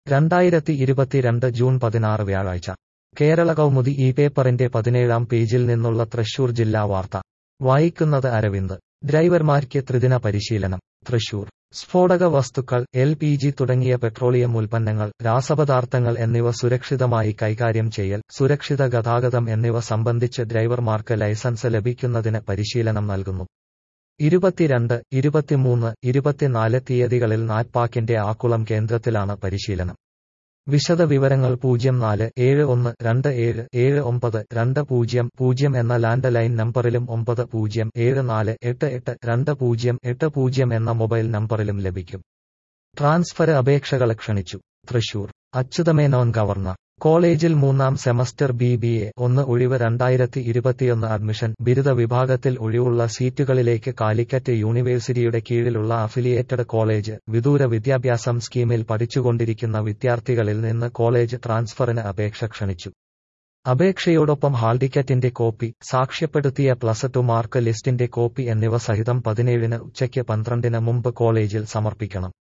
രണ്ടായിരത്തി ഇരുപത്തിരണ്ട് ജൂൺ പതിനാറ് വ്യാഴാഴ്ച കേരള കൗമുദി ഈ പേപ്പറിന്റെ പതിനേഴാം പേജിൽ നിന്നുള്ള തൃശൂർ ജില്ലാ വാർത്ത വായിക്കുന്നത് അരവിന്ദ് ഡ്രൈവർമാർക്ക് ത്രിദിന പരിശീലനം തൃശൂർ സ്ഫോടക വസ്തുക്കൾ എൽ പി ജി തുടങ്ങിയ പെട്രോളിയം ഉൽപ്പന്നങ്ങൾ രാസപദാർത്ഥങ്ങൾ എന്നിവ സുരക്ഷിതമായി കൈകാര്യം ചെയ്യൽ സുരക്ഷിത ഗതാഗതം എന്നിവ സംബന്ധിച്ച് ഡ്രൈവർമാർക്ക് ലൈസൻസ് ലഭിക്കുന്നതിന് പരിശീലനം നൽകുന്നു ഇരുപത്തിരണ്ട് ഇരുപത്തിമൂന്ന് ഇരുപത്തിനാല് തീയതികളിൽ നാറ്റ്പാക്കിന്റെ ആക്കുളം കേന്ദ്രത്തിലാണ് പരിശീലനം വിശദ വിവരങ്ങൾ പൂജ്യം നാല് ഏഴ് ഒന്ന് രണ്ട് ഏഴ് ഏഴ് ഒമ്പത് രണ്ട് പൂജ്യം പൂജ്യം എന്ന ലാൻഡ് ലൈൻ നമ്പറിലും ഒമ്പത് പൂജ്യം ഏഴ് നാല് എട്ട് എട്ട് രണ്ട് പൂജ്യം എട്ട് പൂജ്യം എന്ന മൊബൈൽ നമ്പറിലും ലഭിക്കും ട്രാൻസ്ഫർ അപേക്ഷകൾ ക്ഷണിച്ചു തൃശൂർ അച്യുതമേനോൻ ഗവർണർ കോളേജിൽ മൂന്നാം സെമസ്റ്റർ ബി ബി എ ഒന്ന് ഒഴിവ് രണ്ടായിരത്തി ഇരുപത്തിയൊന്ന് അഡ്മിഷൻ ബിരുദ വിഭാഗത്തിൽ ഒഴിവുള്ള സീറ്റുകളിലേക്ക് കാലിക്കറ്റ് യൂണിവേഴ്സിറ്റിയുടെ കീഴിലുള്ള അഫിലിയേറ്റഡ് കോളേജ് വിദൂര വിദ്യാഭ്യാസം സ്കീമിൽ പഠിച്ചുകൊണ്ടിരിക്കുന്ന വിദ്യാർത്ഥികളിൽ നിന്ന് കോളേജ് ട്രാൻസ്ഫറിന് അപേക്ഷ ക്ഷണിച്ചു അപേക്ഷയോടൊപ്പം ഹാൾ ടിക്കറ്റിന്റെ കോപ്പി സാക്ഷ്യപ്പെടുത്തിയ പ്ലസ് ടു മാർക്ക് ലിസ്റ്റിന്റെ കോപ്പി എന്നിവ സഹിതം പതിനേഴിന് ഉച്ചയ്ക്ക് പന്ത്രണ്ടിന് മുമ്പ് കോളേജിൽ സമർപ്പിക്കണം